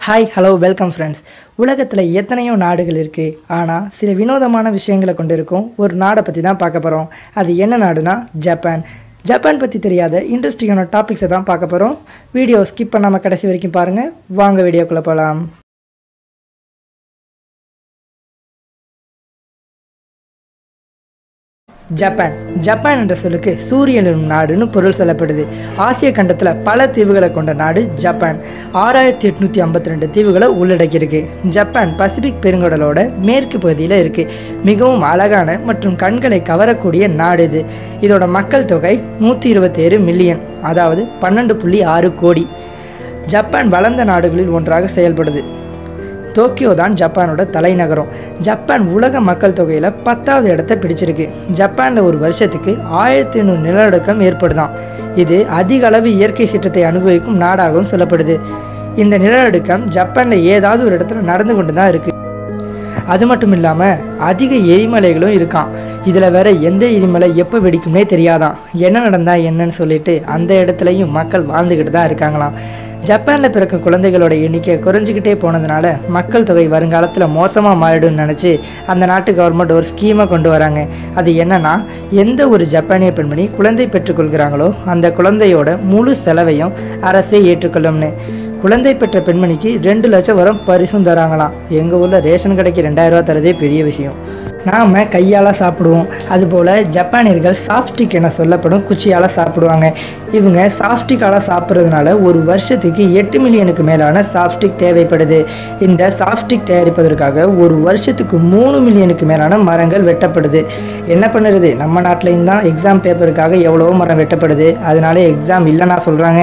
hi hello welcome friends உலகத்தில் எத்தனையோ நாடுகள் இருக்குது ஆனால் சில வினோதமான விஷயங்களை கொண்டு இருக்கும் ஒரு நாடை பற்றி தான் பார்க்க போகிறோம் அது என்ன நாடுனா ஜப்பான் ஜப்பான் பற்றி தெரியாத இன்ட்ரெஸ்டிங்கான டாபிக்ஸை தான் பார்க்க போகிறோம் வீடியோ ஸ்கிப் பண்ணாமல் கடைசி வரைக்கும் பாருங்கள் வாங்க வீடியோக்குள்ளே போகலாம் ஜப்பான் ஜப்பான் என்ற சொல்லுக்கு சூரியன் எனும் நாடுன்னு பொருள் சொல்லப்படுது ஆசிய கண்டத்தில் பல தீவுகளை கொண்ட நாடு ஜப்பான் ஆறாயிரத்தி எட்நூற்றி ஐம்பத்தி ரெண்டு தீவுகளை உள்ளடக்கியிருக்கு ஜப்பான் பசிபிக் பெருங்கடலோட மேற்கு பகுதியில் இருக்கு மிகவும் அழகான மற்றும் கண்களை கவரக்கூடிய நாடு இது இதோட மக்கள் தொகை நூற்றி இருபத்தேழு மில்லியன் அதாவது பன்னெண்டு புள்ளி ஆறு கோடி ஜப்பான் வளர்ந்த நாடுகளில் ஒன்றாக செயல்படுது டோக்கியோ தான் ஜப்பானோட தலைநகரம் ஜப்பான் உலக மக்கள் தொகையில் பத்தாவது இடத்தை பிடிச்சிருக்கு ஜப்பானில் ஒரு வருஷத்துக்கு ஆயிரத்தி ஐநூறு நிலநடுக்கம் ஏற்படுதாம் இது அதிக அளவு இயற்கை சீற்றத்தை அனுபவிக்கும் நாடாகவும் சொல்லப்படுது இந்த நிலநடுக்கம் ஜப்பானில் ஏதாவது ஒரு இடத்துல நடந்து கொண்டு தான் இருக்குது அது மட்டும் இல்லாமல் அதிக எரிமலைகளும் இருக்கான் இதில் வேற எந்த எரிமலை எப்போ வெடிக்கும்னே தெரியாதான் என்ன நடந்தா என்னன்னு சொல்லிட்டு அந்த இடத்துலையும் மக்கள் வாழ்ந்துக்கிட்டு தான் இருக்காங்களாம் ஜப்பானில் பிறக்கும் குழந்தைகளோட எண்ணிக்கை குறைஞ்சிக்கிட்டே போனதுனால மக்கள் தொகை வருங்காலத்தில் மோசமாக மாறிடும்னு நினச்சி அந்த நாட்டு கவர்மெண்ட் ஒரு ஸ்கீமை கொண்டு வராங்க அது என்னன்னா எந்த ஒரு ஜப்பானிய பெண்மணி குழந்தை பெற்றுக்கொள்கிறாங்களோ அந்த குழந்தையோட முழு செலவையும் அரசே ஏற்றுக்கொள்ளும்னு குழந்தை பெற்ற பெண்மணிக்கு ரெண்டு லட்சம் வரும் பரிசும் தராங்களாம் எங்கள் ஊரில் ரேஷன் கடைக்கு ரெண்டாயிரம் ரூபா தரதே பெரிய விஷயம் நாம் கையால் சாப்பிடுவோம் அதுபோல் ஜப்பானியர்கள் சாப்ஸ்டிக் என சொல்லப்படும் குச்சியால் சாப்பிடுவாங்க இவங்க சாப்ஸ்டிக்கால் சாப்பிட்றதுனால ஒரு வருஷத்துக்கு எட்டு மில்லியனுக்கு மேலான சாப்ஸ்டிக் தேவைப்படுது இந்த சாப்ஸ்டிக் தயாரிப்பதற்காக ஒரு வருஷத்துக்கு மூணு மில்லியனுக்கு மேலான மரங்கள் வெட்டப்படுது என்ன பண்ணுறது நம்ம நாட்டிலையும் தான் எக்ஸாம் பேப்பருக்காக எவ்வளவோ மரம் வெட்டப்படுது அதனால எக்ஸாம் இல்லைன்னா சொல்கிறாங்க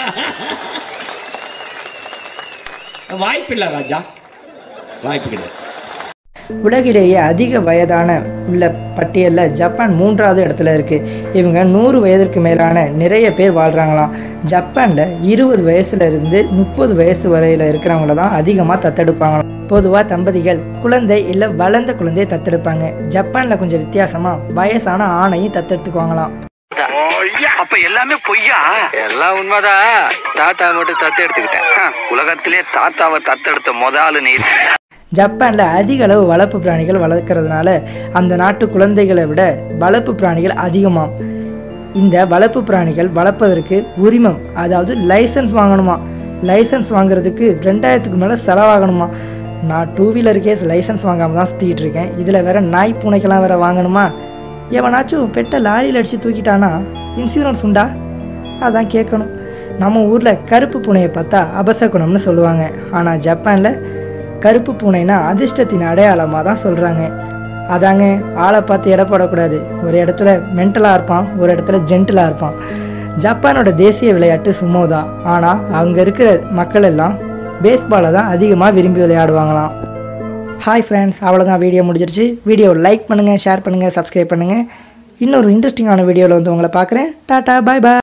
வாய்ப்பில்லை ராஜா வாய்ப்பு கிடையாது உலகிலேயே அதிக வயதான உள்ள பட்டியலில் ஜப்பான் மூன்றாவது இடத்துல இருக்குது இவங்க நூறு வயதிற்கு மேலான நிறைய பேர் வாழ்கிறாங்களாம் ஜப்பானில் இருபது வயசுல இருந்து முப்பது வயசு வரையில் இருக்கிறவங்கள தான் அதிகமாக தத்தெடுப்பாங்களாம் பொதுவாக தம்பதிகள் குழந்தை இல்லை வளர்ந்த குழந்தையை தத்தெடுப்பாங்க ஜப்பானில் கொஞ்சம் வித்தியாசமாக வயசான ஆணையும் தத்தெடுத்துக்குவாங்களாம் அப்ப எல்லாமே பொய்யா எல்லாம் உண்மைதான் தாத்தா மட்டும் தத்து எடுத்துக்கிட்டேன் ஹ, உலகத்திலே தாத்தாவை தத்தெடுத்த முத ஆளு நீ ஜப்பானில் அதிக அளவு வளர்ப்பு பிராணிகள் வளர்க்கறதுனால அந்த நாட்டு குழந்தைகளை விட வளர்ப்பு பிராணிகள் அதிகமாம் இந்த வளர்ப்பு பிராணிகள் வளர்ப்பதற்கு உரிமம் அதாவது லைசன்ஸ் வாங்கணுமா லைசன்ஸ் வாங்குறதுக்கு ரெண்டாயிரத்துக்கு மேலே செலவாகணுமா நான் டூ வீலருக்கே லைசன்ஸ் வாங்காமல் தான் சுற்றிக்கிட்டு இருக்கேன் இதில் வேற நாய் பூனைக்கெல்லாம் வேற வாங்கணுமா எவனாச்சும் பெட்டை லாரியில் அடித்து தூக்கிட்டானா இன்சூரன்ஸ் உண்டா அதான் கேட்கணும் நம்ம ஊரில் கருப்பு பூனையை பார்த்தா அபசகுணம்னு சொல்லுவாங்க ஆனால் ஜப்பானில் கருப்பு பூனைனா அதிர்ஷ்டத்தின் அடையாளமாக தான் சொல்கிறாங்க அதாங்க ஆளை பார்த்து எடை போடக்கூடாது ஒரு இடத்துல மென்டலாக இருப்பான் ஒரு இடத்துல ஜென்டலாக இருப்பான் ஜப்பானோட தேசிய விளையாட்டு சுமோ தான் ஆனால் அங்கே இருக்கிற மக்கள் எல்லாம் பேஸ்பாலை தான் அதிகமாக விரும்பி விளையாடுவாங்களாம் ஹாய் ஃப்ரெண்ட்ஸ் அவ்வளோதான் வீடியோ முடிஞ்சிருச்சு வீடியோ லைக் பண்ணுங்கள் ஷேர் பண்ணுங்கள் சப்ஸ்கிரைப் பண்ணுங்கள் இன்னொரு இன்ட்ரெஸ்டிங்கான வீடியோவில் வந்து உங்களை பார்க்குறேன் டாட்டா பாய் பாய்